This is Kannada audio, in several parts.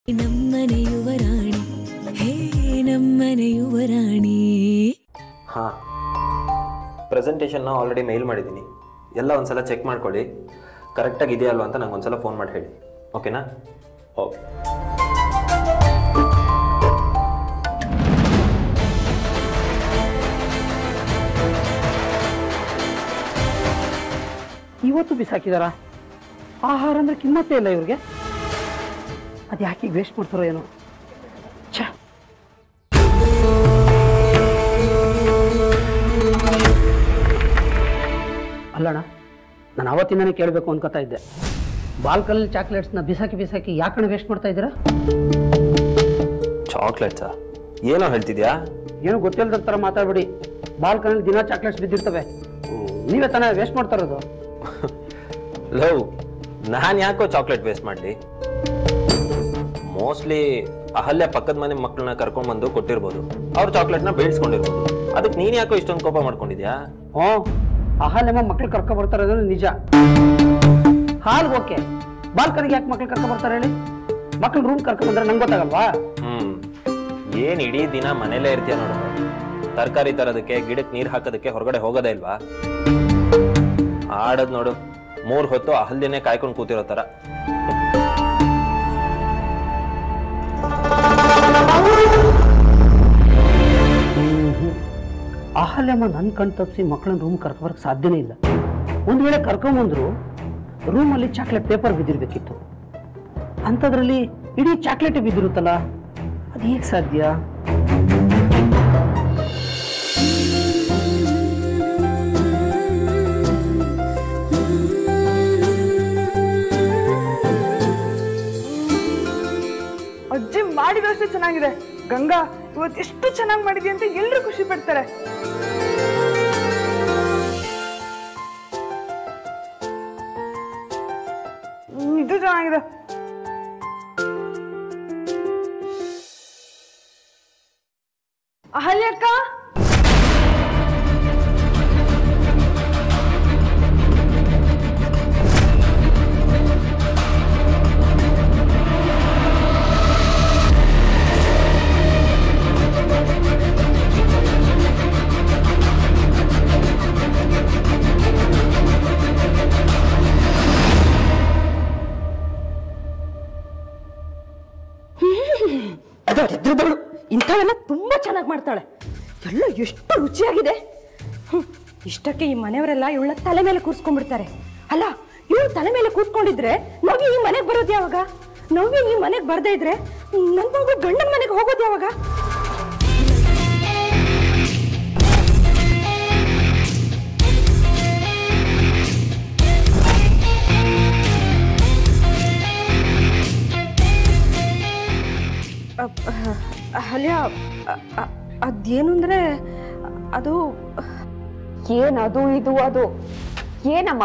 ನಮ್ಮನೆ ಯುವರಾಣಿ ಹೇ ನಮ್ಮನೆ ಯುವರಾಣಿ ಹಾಂ ಪ್ರೆಸೆಂಟೇಷನ್ನ ಆಲ್ರೆಡಿ ಮೇಲ್ ಮಾಡಿದ್ದೀನಿ ಎಲ್ಲ ಒಂದ್ಸಲ ಚೆಕ್ ಮಾಡ್ಕೊಳ್ಳಿ ಕರೆಕ್ಟಾಗಿ ಇದೆಯಾ ಅಲ್ವಾ ಅಂತ ನಂಗೆ ಒಂದ್ಸಲ ಫೋನ್ ಮಾಡಿ ಹೇಳಿ ಓಕೆನಾ ಓಕೆ ಇವತ್ತು ಬಿಸಾಕಿದಾರ ಆಹಾರ ಅಂದ್ರೆ ಕಿಮ್ಮತ್ತೇ ಇಲ್ಲ ಇವ್ರಿಗೆ ಅದು ಯಾಕೆ ವೇಸ್ಟ್ ಮಾಡ್ತಾರೋ ಏನೋ ಛ ಅಲ್ಲಣ್ಣ ನಾನು ಅವತ್ತಿಂದನೇ ಕೇಳಬೇಕು ಅನ್ಕೋತಾ ಇದ್ದೆ ಬಾಲ್ಕಲ್ಲಿ ಚಾಕ್ಲೇಟ್ಸ್ನ ಬಿಸಾಕಿ ಬಿಸಾಕಿ ಯಾಕಣ್ಣ ವೇಸ್ಟ್ ಮಾಡ್ತಾ ಇದ್ದೀರಾ ಚಾಕ್ಲೇಟ್ಸಾ ಏನೋ ಹೇಳ್ತಿದ್ಯಾ ಏನು ಗೊತ್ತಿಲ್ಲದ ಥರ ಮಾತಾಡ್ಬೇಡಿ ಬಾಲ್ಕನಲ್ಲಿ ದಿನ ಚಾಕ್ಲೇಟ್ಸ್ ಬಿದ್ದಿರ್ತವೆ ಹ್ಮ್, ನೀವೇ ತಾನೇ ವೇಸ್ಟ್ ಮಾಡ್ತಾ ಇರೋದು ಲವ್ ನಾನು ಯಾಕೋ ಚಾಕ್ಲೇಟ್ ವೇಸ್ಟ್ ಮಾಡಲಿ ಮೋಸ್ಟ್ಲಿ ಅಹಲ್ಯ ಪಕ್ಕದ ಮನೆ ಮಕ್ಕಳನ್ನ ಕರ್ಕೊಂಡ್ಬಂದು ಕೊಟ್ಟಿರ್ಬೋದು ಅವ್ರ ಚಾಕ್ಲೇಟ್ನ ಬೇಯಿಸ್ಕೊಂಡಿರ್ಬೋದು ಅದಕ್ಕೆ ನೀನು ಯಾಕೋ ಇಷ್ಟೊಂದು ಕೋಪ ಮಾಡ್ಕೊಂಡಿದ್ಯಾ ಹ್ಞೂ ಅಹಲ್ಯಮ್ಮ ಮಕ್ಳು ಕರ್ಕೊ ಬರ್ತಾರೆ ಅನ್ನೋದು ನಿಜ ಹಾಲ್ಗೆ ಓಕೆ ಬಾಲ್ಕನಿಗೆ ಯಾಕೆ ಮಕ್ಳು ಕರ್ಕೊ ಬರ್ತಾರೆ ಹೇಳಿ ಮಕ್ಳು ರೂಮ್ ಕರ್ಕೊ ಬಂದ್ರೆ ನಂಗೆ ಗೊತ್ತಾಗಲ್ವಾ ಹ್ಮ್ ಏನ್ ಇಡೀ ದಿನ ಮನೇಲೇ ಇರ್ತೀಯ ನೋಡು ತರಕಾರಿ ತರೋದಕ್ಕೆ ಗಿಡಕ್ಕೆ ನೀರ್ ಹಾಕೋದಕ್ಕೆ ಹೊರಗಡೆ ಹೋಗೋದೇ ಇಲ್ವಾ ಆಡದ್ ನೋಡು ಮೂರ್ ಹೊತ್ತು ಅಹಲ್ಯನೇ ಕಾಯ್ಕೊಂಡು ಕೂತಿರೋ ತರ ಅಹಲ್ಯಮ್ಮ ನನ್ನ ಕಣ್ ತಪ್ಪಿಸಿ ಮಕ್ಕಳನ್ನ ರೂಮ್ ಕರ್ಕೊಬರಕ್ಕೆ ಸಾಧ್ಯನೇ ಇಲ್ಲ ಒಂದು ವೇಳೆ ಕರ್ಕೊಂಬಂದ್ರು ರೂಮಲ್ಲಿ ಚಾಕ್ಲೇಟ್ ಪೇಪರ್ ಬಿದ್ದಿರ್ಬೇಕಿತ್ತು ಅಂಥದ್ರಲ್ಲಿ ಇಡೀ ಚಾಕ್ಲೇಟೇ ಬಿದ್ದಿರುತ್ತಲ್ಲ ಅದು ಹೇಗೆ ಸಾಧ್ಯ ಅಜ್ಜಿ ಮಾಡಿದಷ್ಟು ಚೆನ್ನಾಗಿದೆ ಗಂಗಾ ಇವತ್ತು ಎಷ್ಟು ಚೆನ್ನಾಗಿ ಮಾಡಿದ್ಯಾ ಅಂತ ಎಲ್ಲರೂ ಖುಷಿ ಪಡ್ತಾರೆ ಹ್ಮ್, ಇದು ಚೆನ್ನಾಗಿದೆ ಅಹಲ್ಯಕ್ಕ ದರಿದ್ರದವಳು ಇಂಥವೆಲ್ಲ ತುಂಬಾ ಚೆನ್ನಾಗಿ ಮಾಡ್ತಾಳೆ ಎಲ್ಲ ಎಷ್ಟು ರುಚಿಯಾಗಿದೆ ಹ್ಮ್. ಇಷ್ಟಕ್ಕೆ ಈ ಮನೆಯವರೆಲ್ಲ ಇವಳ ತಲೆ ಮೇಲೆ ಕೂರ್ಸ್ಕೊಂಡ್ಬಿಡ್ತಾರೆ ಅಲ್ಲ ಇವಳು ತಲೆ ಮೇಲೆ ಕೂತ್ಕೊಂಡಿದ್ರೆ ನವ್ಯ ಈ ಮನೆಗೆ ಬರೋದು ಯಾವಾಗ ನವ್ಯ ಈ ಮನೆಗೆ ಬರ್ದೇ ಇದ್ರೆ ನನ್ನ ಮಗು ಗಂಡನ ಮನೆಗೆ ಹೋಗೋದು ಯಾವಾಗ ಅಲ್ಯ ಅದೇನು ಅಂದ್ರೆ ಅದು ಏನದು ಇದು ಅದು ಏನಮ್ಮ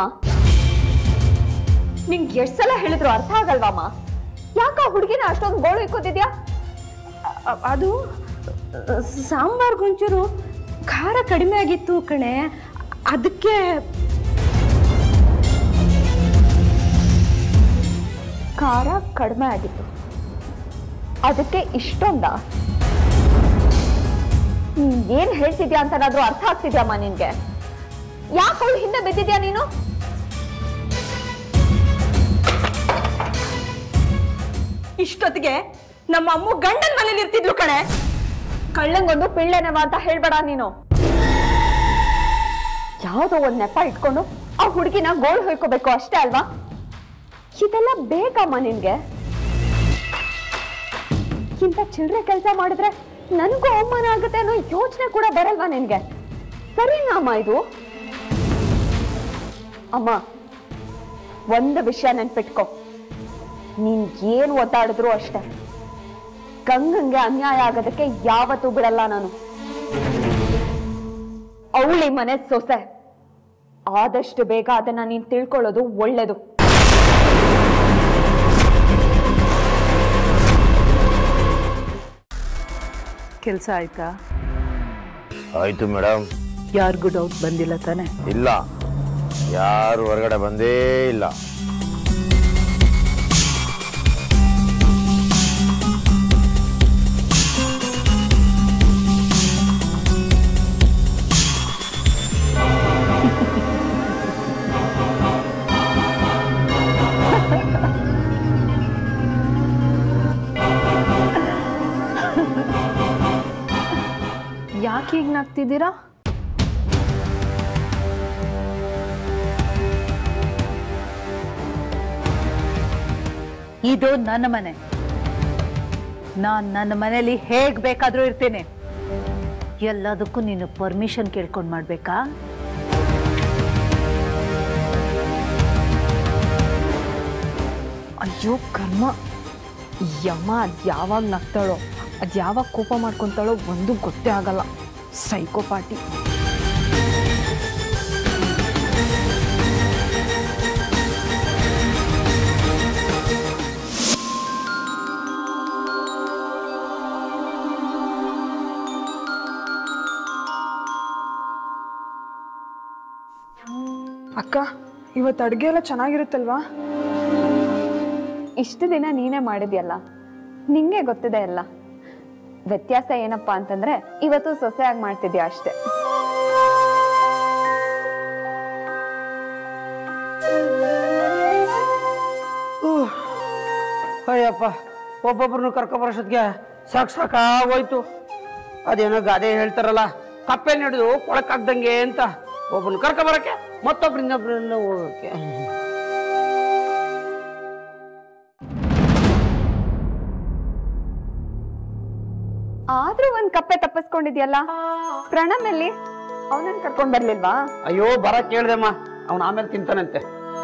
ನಿಂಗೆ ಎಷ್ಟ್ ಸಲ ಹೇಳಿದ್ರು ಅರ್ಥ ಆಗಲ್ವಮ್ಮ ಯಾಕ ಹುಡುಗಿನ ಅಷ್ಟೊಂದು ಗೋಳು ಇಕ್ಕೋತಿದ್ಯಾ ಅ- ಅದು ಸಾಂಬಾರ್ಗೊಂಚೂರು ಖಾರ ಕಡಿಮೆ ಆಗಿತ್ತು ಕಣೆ ಅದಕ್ಕೆ ಖಾರ ಕಡಿಮೆ ಆಗಿತ್ತು ಅದಕ್ಕೆ ಇಷ್ಟೊಂದ ಹ್ಮ್, ಏನ್ ಹೇಳ್ತಿದ್ಯಾ ಅಂತನಾದ್ರೂ ಅರ್ಥ ಆಗ್ತಿದ್ಯಮ್ಮ ನಿನ್ಗೆ ಯಾಕೆ ಅವಳು ಹಿಂದೆ ಬಿದ್ದಿದ್ಯಾ ನೀನು ಇಷ್ಟೊತ್ತಿಗೆ ನಮ್ಮ ಅಮ್ಮ ಗಂಡನ ಮನೇಲಿ ಇರ್ತಿದ್ಲು ಕಣೆ ಕಳ್ಳಂಗೊಂದು ಪಿಳ್ಳೆನವ ಅಂತ ಹೇಳ್ಬೇಡ ನೀನು ಯಾವುದೋ ಒಂದ್ ನೆಪ ಇಟ್ಕೊಂಡು ಆ ಹುಡುಗಿನ ಗೋಳ್ ಹೊಯ್ಕೋಬೇಕು ಅಷ್ಟೇ ಅಲ್ವಾ ಇದೆಲ್ಲ ಬೇಕಮ್ಮ ನಿನ್ಗೆ ಇಂಥ ಚಿಲ್ಲರೆ ಕೆಲಸ ಮಾಡಿದ್ರೆ ನನಗೂ ಅವಮಾನ ಆಗುತ್ತೆ ಅನ್ನೋ ಯೋಚನೆ ಕೂಡ ಬರಲ್ವಾ ನಿನ್ಗೆ ಸರಿನಾ ಅಮ್ಮ ಇದು ಅಮ್ಮ ಒಂದು ವಿಷಯ ನೆನ್ಪಿಟ್ಕೊ ನೀನ್ ಏನ್ ಒದ್ದಾಡಿದ್ರು ಅಷ್ಟೇ ಗಂಗಂಗೆ ಅನ್ಯಾಯ ಆಗೋದಕ್ಕೆ ಯಾವತ್ತೂ ಬಿಡಲ್ಲ ನಾನು ಅವಳಿ ಮನೆ ಸೊಸೆ ಆದಷ್ಟು ಬೇಗ ಅದನ್ನ ನೀನ್ ತಿಳ್ಕೊಳ್ಳೋದು ಒಳ್ಳೇದು ಕೆಲಸ ಆಯ್ತಾ ಆಯ್ತು ಮೇಡಮ್ ಯಾರಿಗೂ ಡೌಟ್ ಬಂದಿಲ್ಲ ತಾನೆ ಇಲ್ಲ ಯಾರು ಹೊರಗಡೆ ಬಂದೇ ಇಲ್ಲ ಯಾಕೆ ಹೀಗೆ ನಗ್ತಿದ್ದೀರಾ ಇದು ನನ್ನ ಮನೆ ನಾನ್ ನನ್ನ ಮನೇಲಿ ಹೇಗ್ ಬೇಕಾದ್ರೂ ಇರ್ತೇನೆ ಎಲ್ಲದಕ್ಕೂ ನೀನು ಪರ್ಮಿಷನ್ ಕೇಳ್ಕೊಂಡ್ ಮಾಡ್ಬೇಕಾ ಅಯ್ಯೋ ಕರ್ಮ ಯಮ್ಮ ಅದು ಯಾವಾಗ ನಗ್ತಾಳೋ ಅದು ಯಾವಾಗ ಕೋಪ ಮಾಡ್ಕೊತಾಳೋ ಒಂದು ಗೊತ್ತೇ ಆಗಲ್ಲ ಸೈಕೋ ಪಾಟಿ ಅಕ್ಕ ಇವತ್ತು ಅಡುಗೆ ಎಲ್ಲ ಚೆನ್ನಾಗಿರುತ್ತಲ್ವಾ ಇಷ್ಟು ದಿನ ನೀನೇ ಮಾಡಿದ್ಯಲ್ಲ ನಿಂಗೆ ಗೊತ್ತಿದೆ ಎಲ್ಲ ವ್ಯತ್ಯಾಸ ಏನಪ್ಪಾ ಅಂತಂದ್ರೆ ಇವತ್ತು ಸೊಸೆಯಾಗಿ ಮಾಡ್ತಿದ್ಯಾ ಅಷ್ಟೇ ಅಯ್ಯಪ್ಪ ಒಬ್ಬೊಬ್ರನ್ನು ಕರ್ಕೊಬರೋಷ್ಟೊತ್ತಿಗೆ ಸಾಕು ಸಾಕಾಗೋಯ್ತು ಅದೇನೋ ಗಾದೆ ಹೇಳ್ತಾರಲ್ಲ ಕಪ್ಪೆ ನಡೆದು ಕೊಳಕಾಗ್ದಂಗೆ ಅಂತ ಒಬ್ಬನ ಕರ್ಕೊಬರಕ್ಕೆ ಮತ್ತೊಬ್ರು ಇನ್ನೊಬ್ರನ್ನ ಹೋಗಕ್ಕೆ ಆದ್ರೂ ಒಂದ್ ಕಪ್ಪೆ ತಪ್ಪಿಸ್ಕೊಂಡಿದ್ಯಲ್ಲ ಪ್ರಣಮ್ ಎಲ್ಲಿ ಅವನನ್ನ ಕರ್ಕೊಂಡ್ ಬರ್ಲಿಲ್ವಾ ಅಯ್ಯೋ ಬರ ಕೇಳ್ದಮ್ಮ ಅವನು ಆಮೇಲೆ ತಿಂತಾನಂತೆ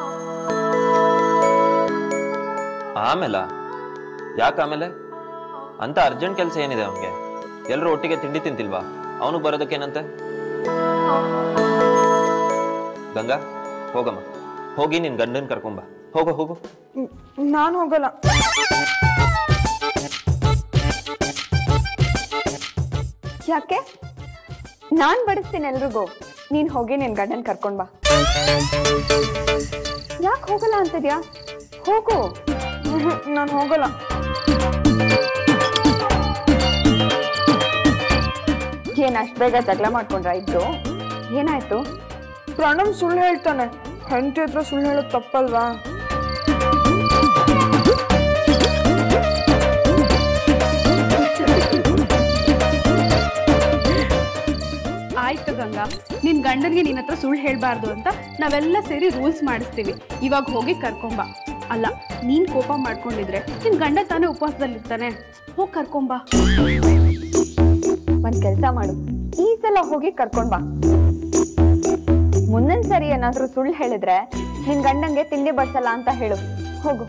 ಆಮೇಲ ಯಾಕೆ ಆಮೇಲೆ ಅಂತ ಅರ್ಜೆಂಟ್ ಕೆಲಸ ಏನಿದೆ ಅವನಿಗೆ ಎಲ್ಲರೂ ಒಟ್ಟಿಗೆ ತಿಂಡಿ ತಿಂತಿಲ್ವಾ ಅವನಿಗೆ ಬರೋದಕ್ಕೇನಂತೆ ಗಂಗಾ ಹೋಗಮ್ಮ ಹೋಗಿ ನಿನ್ ಗಂಡನ್ ಕರ್ಕೊಂಬ ಹೋಗು ಹೋಗು ನಾನು ಹೋಗಲ್ಲ ಯಾಕೆ ನಾನ್ ಬಡಿಸ್ತೀನಿ ಎಲ್ರಿಗೂ ನೀನ್ ಹೋಗಿ ನಿನ್ ಗಂಡನ್ ಕರ್ಕೊಂಡ್ ಬಾ ಯಾಕೆ ಹೋಗಲ್ಲ ಅಂತಿದ್ಯಾ ಹೋಗು ನಾನು ಹೋಗಲ್ಲ ಏನ್ ಅಷ್ಟ್ ಬೇಗ ಜಗಳ ಮಾಡ್ಕೊಂಡ್ರ ಇಬ್ರು ಏನಾಯ್ತು ಪ್ರಣಮ್ ಸುಳ್ಳು ಹೇಳ್ತಾನೆ ಹೆಂಡತಿ ಹತ್ರ ಸುಳ್ಳು ಹೇಳೋದು ತಪ್ಪಲ್ವಾ ಆಯ್ತು ಗಂಗಾ ನಿನ್ ಗಂಡನ್ಗೆ ನಿನ್ನ ಹತ್ರ ಸುಳ್ಳು ಹೇಳ್ಬಾರ್ದು ಅಂತ ನಾವೆಲ್ಲ ಸೇರಿ ರೂಲ್ಸ್ ಮಾಡಿಸ್ತೀವಿ ಇವಾಗ ಹೋಗಿ ಕರ್ಕೊಂಬ ಅಲ್ಲ ನೀನ್ ಕೋಪ ಮಾಡ್ಕೊಂಡಿದ್ರೆ ನಿನ್ ಗಂಡ ತಾನೇ ಉಪವಾಸದಲ್ಲಿರ್ತಾನೆ ಹೋಗ್ ಕರ್ಕೊಂಬ ಒಂದ್ ಕೆಲ್ಸ ಮಾಡು ಈ ಸಲ ಹೋಗಿ ಕರ್ಕೊಂಡ್ ಬಾ ಮುಂದಿನ ಸರಿ ಏನಾದ್ರೂ ಸುಳ್ಳು ಹೇಳಿದ್ರೆ ನಿನ್ ಗಂಡಂಗೆ ತಿಂಡಿ ಬಡ್ಸಲ್ಲ ಅಂತ ಹೇಳು ಹೋಗು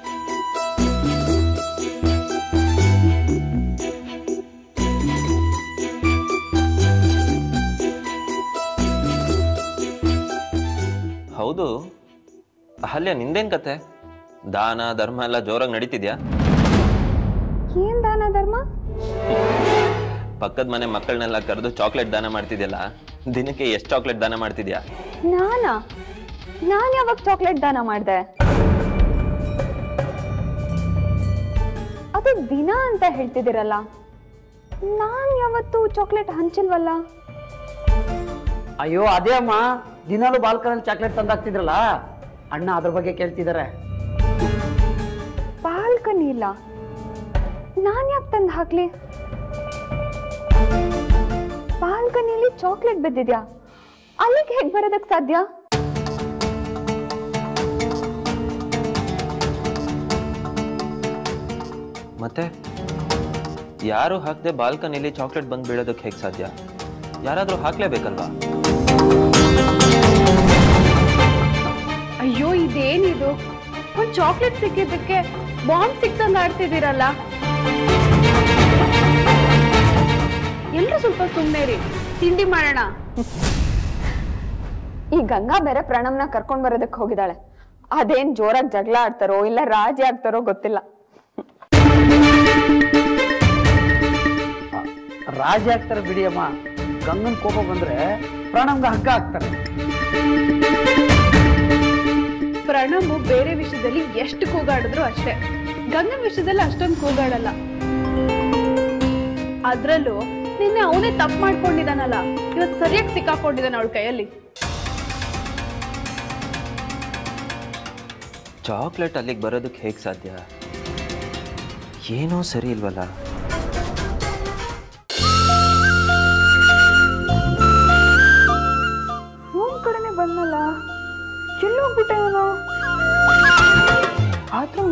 ಹೌದು ಅಹಲ್ಯ ನಿಂದೇನ್ ಕತೆ ದಾನ ಧರ್ಮ ಎಲ್ಲ ಜೋರಾಗಿ ನಡೀತಿದ್ಯಾ ಏನ್ ದಾನ ಧರ್ಮ ಪಕ್ಕದ ಮನೆ ಮಕ್ಕಳನ್ನೆಲ್ಲ ಕರೆದು ಚಾಕ್ಲೇಟ್ ದಾನ ಮಾಡ್ತಿದ್ಯಲ್ಲ ದಿನಕ್ಕೆ ಎಷ್ಟು ಚಾಕ್ಲೇಟ್ ದಾನ ಮಾಡ್ತಿದ್ಯಾ ನಾನಾ ನಾನ್ ಯಾವಾಗ ಚಾಕ್ಲೇಟ್ ದಾನ ಮಾಡ್ದೆ ಅದು ದಿನ ಅಂತ ಹೇಳ್ತಿದ್ದೀರಲ್ಲ ನಾನ್ ಯಾವತ್ತು ಚಾಕ್ಲೇಟ್ ಹಂಚಿಲ್ವಲ್ಲ ಅಯ್ಯೋ ಅದೇ ಅಮ್ಮ ದಿನಾಲು ಬಾಲ್ಕನಲ್ಲಿ ಚಾಕ್ಲೇಟ್ ತಂದಾಕ್ತಿದ್ರಲ್ಲ ಅಣ್ಣ ಅದ್ರ ಬಗ್ಗೆ ಕೇಳ್ತಿದ್ದಾರೆ ಬಾಲ್ಕನಿ ಇಲ್ಲ ನಾನ್ ಯಾಕೆ ತಂದು ಹಾಕ್ಲಿ ಬಾಲ್ಕನಿಲಿ ಚಾಕ್ಲೇಟ್ ಬಿದ್ದಿದ್ಯಾ ಅಲ್ಲಿಗೆ ಹೇಗ್ ಬರೋದಕ್ ಸಾಧ್ಯ ಮತ್ತೆ ಯಾರು ಹಾಕದೆ ಬಾಲ್ಕನಿಲಿ ಚಾಕ್ಲೇಟ್ ಬಂದು ಬೀಳೋದಕ್ಕೆ ಹೇಗೆ ಸಾಧ್ಯ ಯಾರಾದ್ರೂ ಹಾಕ್ಲೇಬೇಕಲ್ವಾ ಅಯ್ಯೋ ಇದೇನಿದು ಒಂದ್ ಚಾಕ್ಲೇಟ್ ಸಿಕ್ಕಿದ್ದಕ್ಕೆ ಬಾಂಬ್ ಸಿಕ್ತಂಗ್ ಆಡ್ತಿದ್ದೀರಲ್ಲ ಎಲ್ರು ಸ್ವಲ್ಪ ಸುಮ್ಮನೆ ರೀ ತಿಂಡಿ ಮಾಡೋಣ ಈ ಗಂಗಾ ಬೇರೆ ಪ್ರಣಮ್ನ ಕರ್ಕೊಂಡ್ ಬರೋದಕ್ ಹೋಗಿದ್ದಾಳೆ ಅದೇನ್ ಜೋರಾಗಿ ಜಗಳ ಆಡ್ತಾರೋ ಇಲ್ಲ ರಾಜಿ ಆಗ್ತಾರೋ ಗೊತ್ತಿಲ್ಲ ರಾಜಿ ಆಗ್ತಾರೆ ಬಿಡಿ ಅಮ್ಮ ಗಂಗನ್ ಕೋಪ ಬಂದ್ರೆ ಪ್ರಾಣಂಗ ಹಗ್ಗ ಹಾಕ್ತಾರೆ ಪ್ರಣಮು ಬೇರೆ ವಿಷಯದಲ್ಲಿ ಎಷ್ಟು ಕೂಗಾಡಿದ್ರು ಅಷ್ಟೇ ಗಂಗನ್ ವಿಷಯದಲ್ಲಿ ಅಷ್ಟೊಂದು ಕೂಗಾಡಲ್ಲ ಅದ್ರಲ್ಲೂ ನಿನ್ನೆ ಅವನೇ ತಪ್ಪು ಮಾಡ್ಕೊಂಡಿದಾನಲ್ಲ ಇವತ್ತು ಸರಿಯಾಗಿ ಸಿಕ್ಕಾಕೊಂಡಿದ್ದಾನೆ ಅವಳ ಕೈಯಲ್ಲಿ ಚಾಕ್ಲೇಟ್ ಅಲ್ಲಿಗೆ ಬರೋದಕ್ಕೆ ಹೇಗೆ ಸಾಧ್ಯ ಏನೋ ಸರಿ ಇಲ್ವಲ್ಲ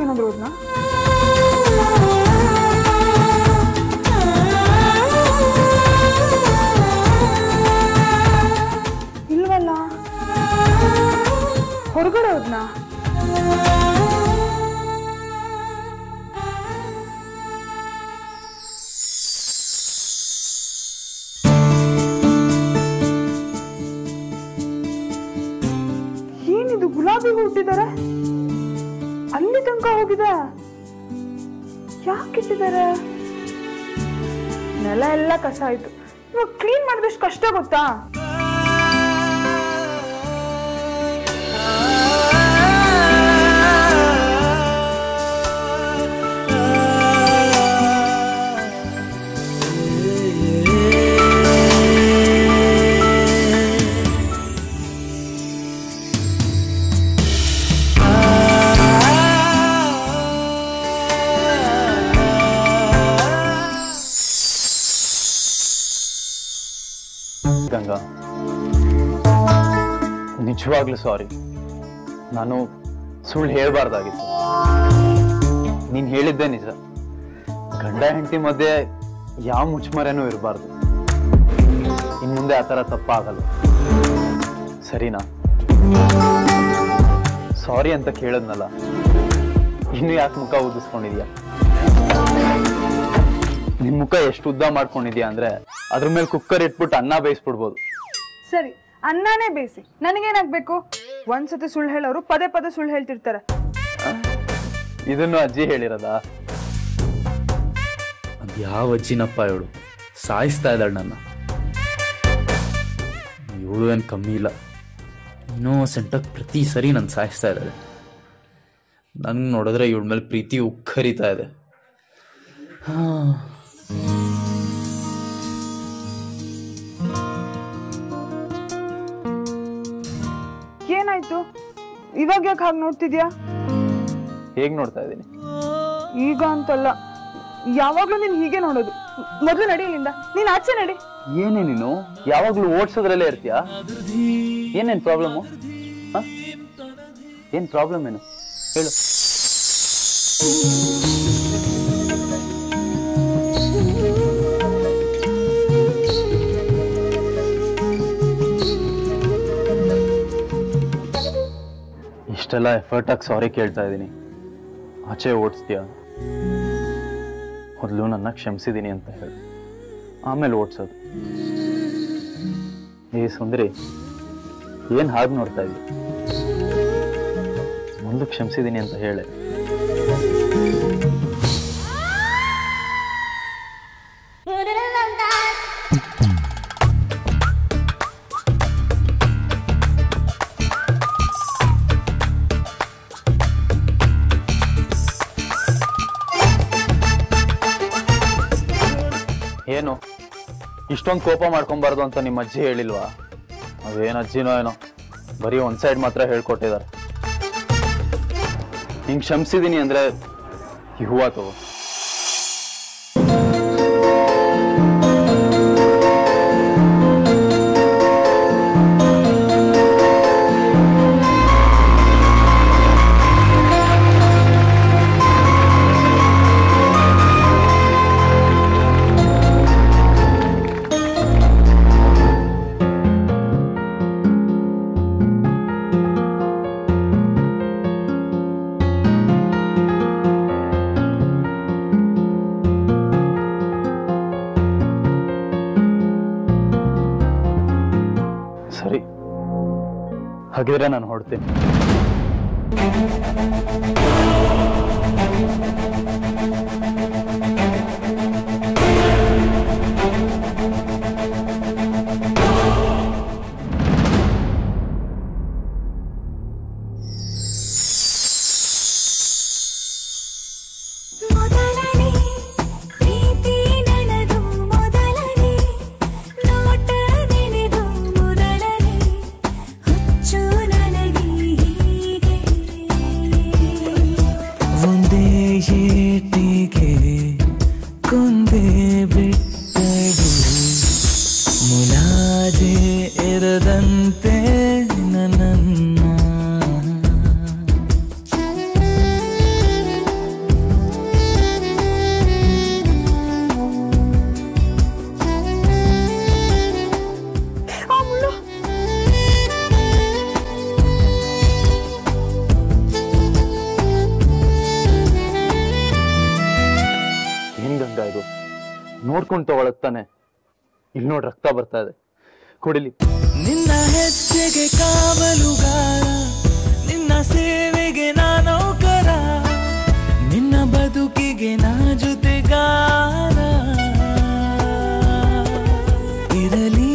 ಏನಾದ್ರು ಹೋದ್ನಾ ಇಲ್ವಲ್ಲ ಹೊರಗಡೆ ಹೋದ್ನಾ ಏನಿದು ಗುಲಾಬಿ ಹೂ ಇಟ್ಟಿದ್ದಾರೆ ಅಲ್ಲಿ ತನಕ ಹೋಗಿದೆ ಯಾಕೆ ಇಟ್ಟಿದ್ದಾರೆ ನೆಲ ಎಲ್ಲ ಕಸ ಆಯ್ತು ಇವಾಗ ಕ್ಲೀನ್ ಮಾಡಿದಷ್ಟು ಕಷ್ಟ ಗೊತ್ತಾ ಗಂಗಾ ನಿಜವಾಗ್ಲೂ ಸಾರಿ ನಾನು ಸುಳ್ಳು ಹೇಳ್ಬಾರ್ದಾಗಿತ್ತು ನೀನ್ ಹೇಳಿದ್ದೆ ನಿಜ ಗಂಡ ಹೆಂಡತಿ ಮಧ್ಯೆ ಯಾವ ಮುಚ್ಚಮರೆನೂ ಇರಬಾರ್ದು ಇನ್ ಮುಂದೆ ಆ ಥರ ತಪ್ಪಾಗಲ್ಲ ಸರಿನಾ ಸಾರಿ ಅಂತ ಕೇಳದ್ನಲ್ಲ ಇನ್ನು ಯಾಕೆ ಮುಖ ಊದಿಸ್ಕೊಂಡಿದ್ಯಾ ನಿನ್ ಮುಖ ಎಷ್ಟು ಉದ್ದ ಮಾಡ್ಕೊಂಡಿದ್ಯಾ ಅಂದ್ರೆ ಅದ್ರ ಮೇಲೆ ಕುಕ್ಕರ್ ಇಟ್ಬಿಟ್ಟು ಅನ್ನ ಬೇಯಿಸ್ಬಿಡ್ಬೋದು ಸರಿ ಅನ್ನನೇ ಬೇಯಿಸಿ ನನಗೇನಾಗ್ಬೇಕು ಒಂದ್ಸತಿ ಸುಳ್ಳು ಹೇಳೋರು ಪದೇ ಪದೇ ಸುಳ್ಳು ಹೇಳ್ತಿರ್ತಾರೆ ಇದನ್ನು ಅಜ್ಜಿ ಹೇಳಿರೋದಾ ಅದು ಯಾವ ಅಜ್ಜಿನಪ್ಪ ಇವಳು ಸಾಯಿಸ್ತಾ ಇದ್ದಾಳೆ ನನ್ನ ಇವಳು ಏನು ಕಮ್ಮಿ ಇಲ್ಲ ಇನ್ನೋಸೆಂಟಾಗಿ ಪ್ರತಿ ಸರಿ ನನ್ನ ಸಾಯಿಸ್ತಾ ಇದ್ದಾಳೆ ನಂಗೆ ನೋಡಿದ್ರೆ ಇವಳ ಮೇಲೆ ಪ್ರೀತಿ ಉಕ್ಕರಿತಾ ಇದೆ ಹಾ ಏನಾಯ್ತು ಇವಾಗ ಯಾಕೆ ಹಾಗೆ ನೋಡ್ತಿದ್ಯಾ ಹೇಗ್ ನೋಡ್ತಾ ಇದ್ದೀನಿ ಈಗ ಅಂತಲ್ಲ ಯಾವಾಗ್ಲೂ ನೀನ್ ಹೀಗೆ ನೋಡೋದು ಮೊದಲು ನಡಿ ಇಲ್ಲಿಂದ ನೀನ್ ಆಚೆ ನಡಿ ಏನೇ ನೀನು ಯಾವಾಗ್ಲೂ ಓಡ್ಸೋದ್ರಲ್ಲೇ ಇರ್ತೀಯಾ ಏನೇನ್ ಪ್ರಾಬ್ಲಮ್ಮು ಏನ್ ಪ್ರಾಬ್ಲಮ್ ಏನು ಹೇಳು ಇಷ್ಟೆಲ್ಲ ಎಫರ್ಟ್ ಆಗಿ ಸಾರಿ ಕೇಳ್ತಾ ಇದ್ದೀನಿ ಆಚೆ ಓಡಿಸ್ತೀಯಾ ಮೊದಲು ನನ್ನ ಕ್ಷಮಿಸಿದ್ದೀನಿ ಅಂತ ಹೇಳು ಆಮೇಲೆ ಓಡಿಸೋದು ಏ ಸುಂದರಿ ಏನ್ ಹಾಗೆ ನೋಡ್ತಾ ಇದ್ದಿ ಮೊದಲು ಕ್ಷಮಿಸಿದ್ದೀನಿ ಅಂತ ಹೇಳೆ ಏನು ಇಷ್ಟೊಂದು ಕೋಪ ಮಾಡ್ಕೊಬಾರ್ದು ಅಂತ ನಿಮ್ಮ ಅಜ್ಜಿ ಹೇಳಿಲ್ವಾ ಅದೇನು ಅಜ್ಜಿನೋ ಏನೋ ಬರೀ ಒಂದ್ ಸೈಡ್ ಮಾತ್ರ ಹೇಳ್ಕೊಟ್ಟಿದ್ದಾರೆ ಹಿಂಗ್ ಕ್ಷಮಿಸಿದೀನಿ ಅಂದ್ರೆ ಈ ಹೂವ ತಗೋ ಸರಿ ಹಾಗಿದ್ರೆ ನಾನು ಹೊಡ್ತೀನಿ ಮೊದಲನೇ ಪ್ರೀತಿ ನನದು ಮೊದಲನೇ ನೋಟ ನೆನೆದು ಮೊದಲನೇ ಹುಚ್ಚು ನನಗೆ ಹೀಗೆ ಗಂಗಾ ಇದು ನೋಡ್ಕೊಂಡು ತಗೊಳಕ್ ತಾನೆ ಇಲ್ಲಿ ನೋಡಿ ರಕ್ತ ಬರ್ತಾ ಇದೆ ಕುಡಿಲಿ ನಿನ್ನ ಹೆಜ್ಜೆಗೆ ಕಾವಲುಗಾರ ನಿನ್ನ ಸೇವೆಗೆ ನಾ ನೌಕರ ನಿನ್ನ ಬದುಕಿಗೆ ನಾ ಜೊತೆಗಾರ ಇರಲಿ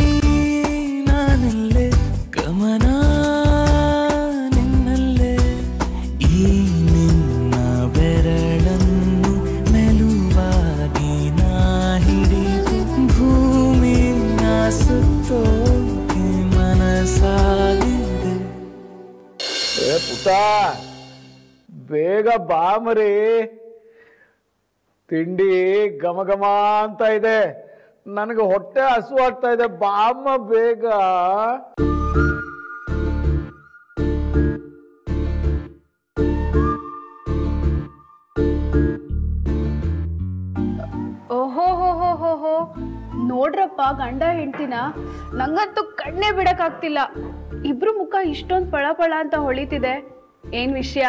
ನಾನಲ್ಲೇ ಗಮನ ನಿನ್ನಲ್ಲೇ ಈ ನಿನ್ನ ಬೆರಳನ್ನು ಮೆಲುವಾಗಿ ನಾ ಹಿಡಿದು ಭೂಮಿನ ಸುತ್ತೋಕೆ ಮನಸಾಗಿದೆ ಏ ಪುಟ ಬೇಗ ಬಾ ಮರಿ ತಿಂಡಿ ಘಮ ಘಮ ಅಂತ ಇದೆ ನನಗೆ ಹೊಟ್ಟೆ ಹಸು ಆಗ್ತಾ ಇದೆ ಬಾಮ್ಮ ಬೇಗ ಓಹೋ ಹೋ ಹೋ ಹೋ ಹೋ ನೋಡ್ರಪ್ಪ ಗಂಡ ಹೆಂಡ್ತಿನ ನಂಗಂತೂ ಕಣ್ಣೇ ಬಿಡಕ್ಕಾಗ್ತಿಲ್ಲ ಇಬ್ರು ಮುಖ ಇಷ್ಟೊಂದು ಪಳ ಪಳ ಅಂತ ಹೊಳಿತಿದೆ ಏನ್ ವಿಷಯ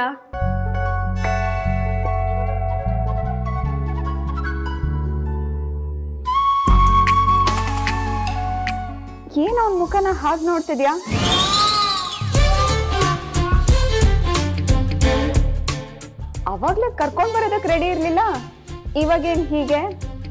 ಏನು ಅವನ ಮುಖನ ಹಾಗೆ ನೋಡ್ತಿದ್ಯಾ ಅವಾಗ್ಲೇ ಕರ್ಕೊಂಡ್ ಬರೋದಕ್ಕೆ ರೆಡಿ ಇರ್ಲಿಲ್ಲ ಇವಾಗೇನ್ ಹೀಗೆ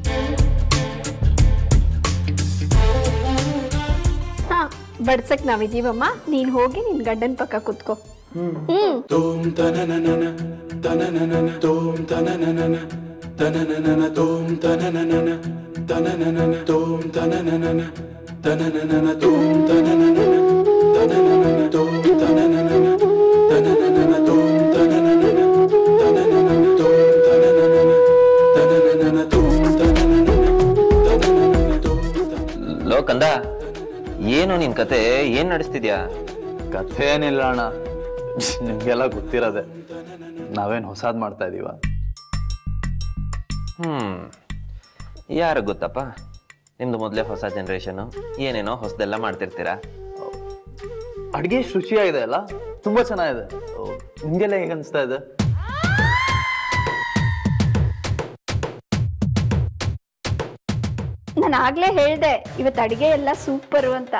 ಹಾ ಬಡ್ಸಕ್ ನಾವಿದೀವಮ್ಮ ನೀನ್ ಹೋಗಿ ನಿನ್ ಗಂಡನ್ ಪಕ್ಕ ಕುತ್ಕೋ ಹ್ಮ್ ತೋಂ ತನನನನ ತನನನನ ತೋಂ ತನನನನ ತನನನನ ತೋಂ ತನನನನ ತನನನನ ತೋಂ ತನನನನ ತನನನನ ತೋಂ ತನನನನ ತನನನನ ತೋಂ ತನನನನ ತನನನನ ತೋಂ ತನನನನ ತನನನನ ತೋಂ ತನನನನ ತನನನನ ತೋಂ ತನನನನ ತನನನನ ತೋಂ ಲೋ ಕಂದ ಏನು ನಿನ್ ಕತೆ ಏನ್ ನಡೆಸ್ತಿದ್ಯಾ ಕಥೆ ಏನಿಲ್ಲ ಅಣ್ಣ ನಿಮ್ಗೆಲ್ಲ ಗೊತ್ತಿರೋದೆ ನಾವೇನ್ ಹೊಸಾದ್ ಮಾಡ್ತಾ ಇದೀವ ಹ್ಮ್ ಯಾರು ಗೊತ್ತಪ್ಪ ನಿಮ್ದು ಮೊದಲೇ ಹೊಸ ಜನ್ರೇಷನ್ ಏನೇನೋ ಹೊಸದೆಲ್ಲ ಮಾಡ್ತಿರ್ತೀರಾ ಅಡ್ಗೆ ಎಷ್ಟ್ ರುಚಿಯಾಗಿದೆ ಅಲ್ಲ ತುಂಬಾ ಚೆನ್ನಾಗಿದೆ ಓ, ನಿಮ್ಗೆಲ್ಲ ಹೇಗೆ ಅನ್ಸ್ತಾ ಇದೆ ನಾನು ಆಗ್ಲೇ ಹೇಳ್ದೆ ಇವತ್ತು ಅಡಿಗೆ ಎಲ್ಲ ಸೂಪರು ಅಂತ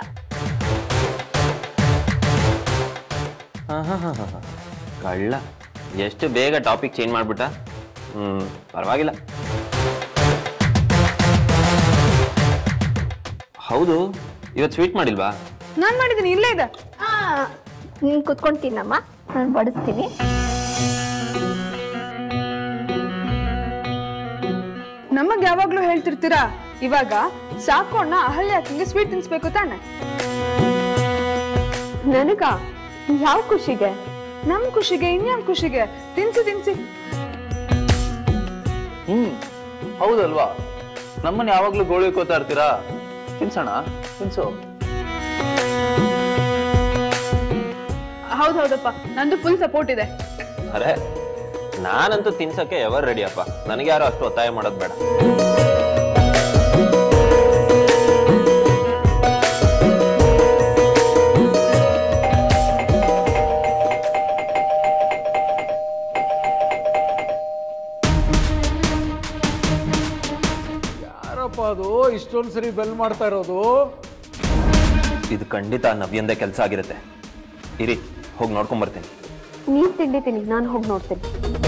ಹಾ ಹಾ ಹಾ ಹಾ ಹಾ. ಕಳ್ಳ ಎಷ್ಟು ಬೇಗ ಟಾಪಿಕ್ ಚೇಂಜ್ ಮಾಡ್ಬಿಟ್ಟ ಹ್ಮ್ ಪರವಾಗಿಲ್ಲ ಹೌದು ಇವತ್ತು ಸ್ವೀಟ್ ಮಾಡಿಲ್ವಾ ನಾನ್ ಮಾಡಿದ್ದೀನಿ ಇಲ್ಲೇ ಇದೆ ನೀನ್ ಕುತ್ಕೊಂಡ್ ತಿನ್ನಮ್ಮ ನಾನು ಬಡಿಸ್ತೀನಿ ನಮಗ್ ಯಾವಾಗ್ಲೂ ಹೇಳ್ತಿರ್ತೀರಾ ಇವಾಗ ಸಾಕೋಣ ಅಹಲ್ಯ ಅಕ್ಕಂಗೆ ಸ್ವೀಟ್ ತಿನ್ಸ್ಬೇಕು ತಾನೆ ನನಗ ಯಾವ ಖುಷಿಗೆ ನಮ್ ಖುಷಿಗೆ ಇನ್ಯಾವ್ ಖುಷಿಗೆ ತಿನ್ಸಿ ತಿನ್ಸಿ ಹ್ಮ್ ಹೌದಲ್ವಾ ನಮ್ಮನ್ನ ಯಾವಾಗ್ಲೂ ಗೋಳಿ ಕೋತಾ ಇರ್ತೀರಾ ತಿನ್ಸೋಣ ತಿನ್ಸು ಹೌದ್ ಹೌದಪ್ಪ ನಂದು ಫುಲ್ ಸಪೋರ್ಟ್ ಇದೆ ಅರೆ ನಾನಂತೂ ತಿನ್ಸಕ್ಕೆ ಎವರ್ ರೆಡಿಯಪ್ಪ ನನಗೆ ಯಾರು ಅಷ್ಟು ಒತ್ತಾಯ ಮಾಡೋದು ಬೇಡ ಯಾರಪ್ಪ ಅದು ಇಷ್ಟೊಂದ್ ಸರಿ ಬೆಲ್ ಮಾಡ್ತಾ ಇರೋದು ಇದು ಖಂಡಿತ ನವ್ಯಂದೇ ಕೆಲಸ ಆಗಿರುತ್ತೆ ಇರಿ ಹೋಗಿ ನೋಡ್ಕೊಂಡ್ ಬರ್ತೀನಿ ನೀನ್ ತಿಂಡಿ ತಿನ್ನಿ ನಾನು ಹೋಗಿ ನೋಡ್ತೀನಿ